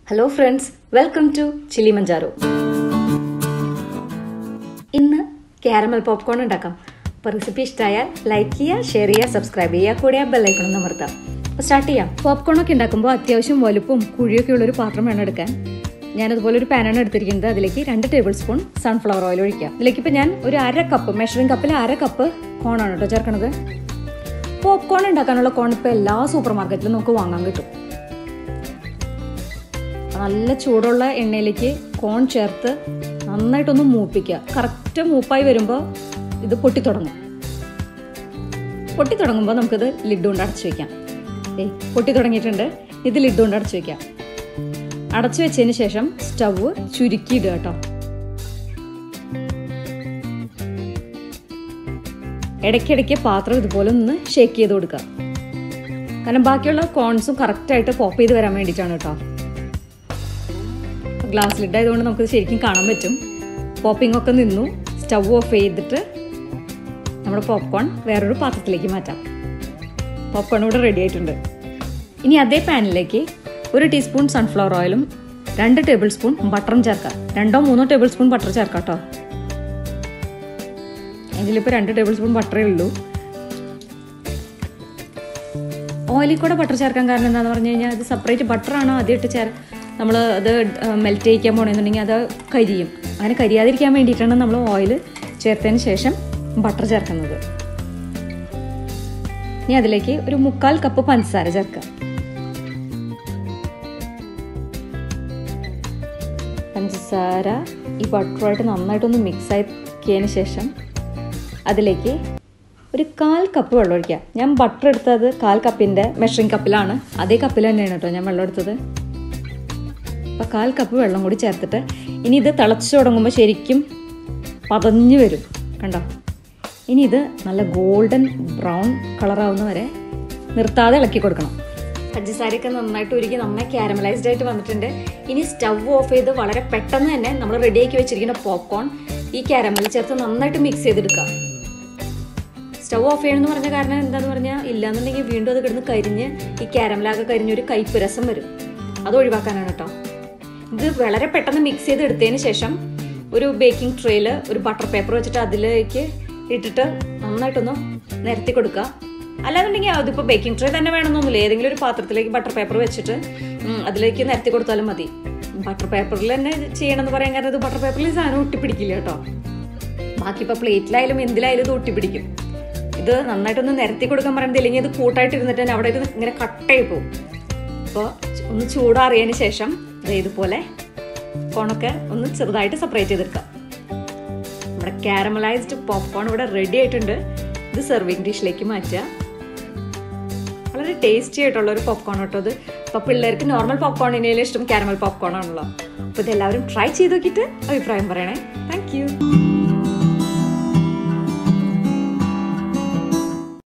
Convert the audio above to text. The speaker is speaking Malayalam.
hello friends welcome to chilli Manjaro ഇന്ന് കാരമൽ പോപ്കോൺ ഉണ്ടാക്കാം അപ്പോൾ റെസിപ്പി ഇഷ്ടമായാൽ ലൈക്ക് ചെയ്യുക ഷെയർ ചെയ്യുക സബ്സ്ക്രൈബ് ചെയ്യുക കൂടെ ആ ബെല്ലൈക്കണം അമർത്താം അപ്പോൾ സ്റ്റാർട്ട് ചെയ്യാം പോപ്കോൺ ഒക്കെ ഉണ്ടാക്കുമ്പോൾ അത്യാവശ്യം വലുപ്പവും കുഴിയൊക്കെ ഉള്ളൊരു പാത്രം വേണം എടുക്കാൻ ഞാൻ അതുപോലെ ഒരു പാനാണ് എടുത്തിരിക്കുന്നത് അതിലേക്ക് രണ്ട് ടേബിൾ സ്പൂൺ സൺഫ്ലവർ ഓയിൽ ഒഴിക്കാം ഇതിലേക്ക് ഇപ്പോൾ ഞാൻ ഒരു അര കപ്പ് മെഷറിംഗ് കപ്പിൽ അര കപ്പ് കോണാണ് കേട്ടോ ചേർക്കണത് പോപ്കോൺ ഉണ്ടാക്കാനുള്ള കോൺ ഇപ്പോൾ എല്ലാ സൂപ്പർ മാർക്കറ്റിലും നമുക്ക് വാങ്ങാൻ കിട്ടും നല്ല ചൂടുള്ള എണ്ണയിലേക്ക് കോൺ ചേർത്ത് നന്നായിട്ടൊന്ന് മൂപ്പിക്കുക കറക്റ്റ് മൂപ്പായി വരുമ്പോൾ ഇത് പൊട്ടിത്തുടങ്ങും പൊട്ടിത്തുടങ്ങുമ്പോൾ നമുക്കിത് ലിഡ് കൊണ്ട് അടച്ചു വെക്കാം ഏയ് പൊട്ടി തുടങ്ങിയിട്ടുണ്ട് ഇത് ലിഡ് കൊണ്ട് അടച്ചു വെക്കാം അടച്ചു വെച്ചതിന് ശേഷം സ്റ്റവ് ചുരുക്കിയിടുക കേട്ടോ ഇടയ്ക്കിടയ്ക്ക് പാത്രം ഇതുപോലെ ഒന്ന് ഷേക്ക് ചെയ്ത് കൊടുക്കുക കാരണം ബാക്കിയുള്ള കോൺസും കറക്റ്റായിട്ട് പോപ്പ് ചെയ്ത് വരാൻ വേണ്ടിയിട്ടാണ് കേട്ടോ ഗ്ലാസ് ലിഡ് ആയതുകൊണ്ട് നമുക്ക് ശരിക്കും കാണാൻ പറ്റും പോപ്പിംഗ് ഒക്കെ നിന്നു സ്റ്റവ് ഓഫ് ചെയ്തിട്ട് നമ്മുടെ പോപ്കോൺ വേറൊരു പാത്രത്തിലേക്ക് മാറ്റാം പോപ്കോൺ ഇവിടെ റെഡി ആയിട്ടുണ്ട് ഇനി അതേ പാനിലേക്ക് ഒരു ടീസ്പൂൺ സൺഫ്ലവർ ഓയിലും രണ്ട് ടേബിൾ സ്പൂൺ ബട്ടറും ചേർക്കാം രണ്ടോ മൂന്നോ ടേബിൾ സ്പൂൺ ബട്ടർ ചേർക്കാം കേട്ടോ ഇതിലിപ്പോൾ രണ്ട് ടേബിൾ സ്പൂൺ ബട്ടറേ ഉള്ളൂ ഓയിലിൽ കൂടെ ബട്ടർ ചേർക്കാൻ കാരണം എന്താണെന്ന് പറഞ്ഞു കഴിഞ്ഞാൽ അത് സെപ്പറേറ്റ് ബട്ടറാണ് ആദ്യമായിട്ട് ചേർ നമ്മൾ അത് മെൽറ്റ് ചെയ്യിക്കാൻ പോകണമെന്നുണ്ടെങ്കിൽ അത് കരിയും അങ്ങനെ കരിയാതിരിക്കാൻ വേണ്ടിയിട്ടാണ് നമ്മൾ ഓയിൽ ചേർത്തതിന് ശേഷം ബട്ടർ ചേർക്കുന്നത് ഇനി അതിലേക്ക് ഒരു മുക്കാൽ കപ്പ് പഞ്ചസാര ചേർക്കുക പഞ്ചസാര ഈ ബട്ടറുമായിട്ട് നന്നായിട്ടൊന്ന് മിക്സ് ആക്കിയതിന് ശേഷം അതിലേക്ക് ഒരു കാൽ കപ്പ് വെള്ളം ഒഴിക്കുക ഞാൻ ബട്ടർ എടുത്തത് കാൽ കപ്പിൻ്റെ മെഷറിംഗ് കപ്പിലാണ് അതേ കപ്പിൽ തന്നെയാണ് കേട്ടോ ഞാൻ വെള്ളം എടുത്തത് അപ്പോൾ കാൽ കപ്പ് വെള്ളം കൂടി ചേർത്തിട്ട് ഇനി ഇത് തിളച്ചു തുടങ്ങുമ്പോൾ ശരിക്കും പതഞ്ഞു വരും കണ്ടോ ഇനി ഇത് നല്ല ഗോൾഡൻ ബ്രൗൺ കളറാവുന്ന വരെ നിർത്താതെ ഇളക്കി കൊടുക്കണം പഞ്ചസാരയൊക്കെ നന്നായിട്ട് ഉരുക്കി നന്നായി കാരമലൈസ്ഡ് ആയിട്ട് വന്നിട്ടുണ്ട് ഇനി സ്റ്റവ് ഓഫ് ചെയ്ത് വളരെ പെട്ടെന്ന് തന്നെ നമ്മൾ റെഡിയാക്കി വെച്ചിരിക്കുന്ന പോപ്കോൺ ഈ കാരമൽ ചേർത്ത് നന്നായിട്ട് മിക്സ് ചെയ്തെടുക്കുക സ്റ്റവ് ഓഫ് ചെയ്യണമെന്ന് പറഞ്ഞ കാരണം എന്താന്ന് പറഞ്ഞാൽ ഇല്ലാന്നുണ്ടെങ്കിൽ വീണ്ടും അത് കിടന്ന് കരിഞ്ഞ് ഈ കാരമലാകെ കരിഞ്ഞൊരു കയ്പ്പ് രസം വരും അത് ഒഴിവാക്കാനാണ് കേട്ടോ ഇത് വളരെ പെട്ടെന്ന് മിക്സ് ചെയ്ത് എടുത്തതിന് ശേഷം ഒരു ബേക്കിംഗ് ട്രേയിൽ ഒരു ബട്ടർ പേപ്പർ വെച്ചിട്ട് അതിലേക്ക് ഇട്ടിട്ട് നന്നായിട്ടൊന്ന് നിരത്തി കൊടുക്കുക അല്ലാന്നുണ്ടെങ്കിൽ അതിപ്പോൾ ബേക്കിംഗ് ട്രേ തന്നെ വേണമെന്നൊന്നുമില്ല ഏതെങ്കിലും ഒരു പാത്രത്തിലേക്ക് ബട്ടർ പേപ്പർ വെച്ചിട്ട് അതിലേക്ക് നിരത്തി കൊടുത്താലും മതി ബട്ടർ പേപ്പറിൽ തന്നെ ചെയ്യണമെന്ന് പറയാൻ കാരണം ഇത് ബട്ടർ പേപ്പറിൽ സാധനം ഒട്ടിപ്പിടിക്കില്ല കേട്ടോ ബാക്കി ഇപ്പോൾ പ്ലേറ്റിലായാലും എന്തിലായാലും ഇത് ഒട്ടിപ്പിടിക്കും ഇത് നന്നായിട്ടൊന്ന് നിരത്തി കൊടുക്കാൻ പറയുന്നത് ഇല്ലെങ്കിൽ ഇത് കൂട്ടായിട്ട് ഇരുന്നിട്ട് തന്നെ അവിടെ ഇരുന്ന് ഇങ്ങനെ കട്ടായി പോകും അപ്പോൾ ഒന്ന് ചൂടാറിയതിന് ശേഷം ഇതുപോലെ കോണൊക്കെ ഒന്ന് ചെറുതായിട്ട് സെപ്പറേറ്റ് ചെയ്തെടുക്കാം നമ്മുടെ കാരമലൈസ്ഡ് പോപ്കോൺ ഇവിടെ റെഡി ആയിട്ടുണ്ട് ഇത് സെർവിങ് ഡിഷിലേക്ക് മാറ്റുക വളരെ ടേസ്റ്റി ആയിട്ടുള്ള ഒരു പോപ്കോൺ കേട്ടോ ഇത് അപ്പോൾ പിള്ളേർക്ക് നോർമൽ പോപ്കോണിനേലും ഇഷ്ടം കാരമൽ പോപ്കോൺ ആണല്ലോ അപ്പോൾ ഇതെല്ലാവരും ട്രൈ ചെയ്ത് നോക്കിയിട്ട് അഭിപ്രായം പറയണേ താങ്ക്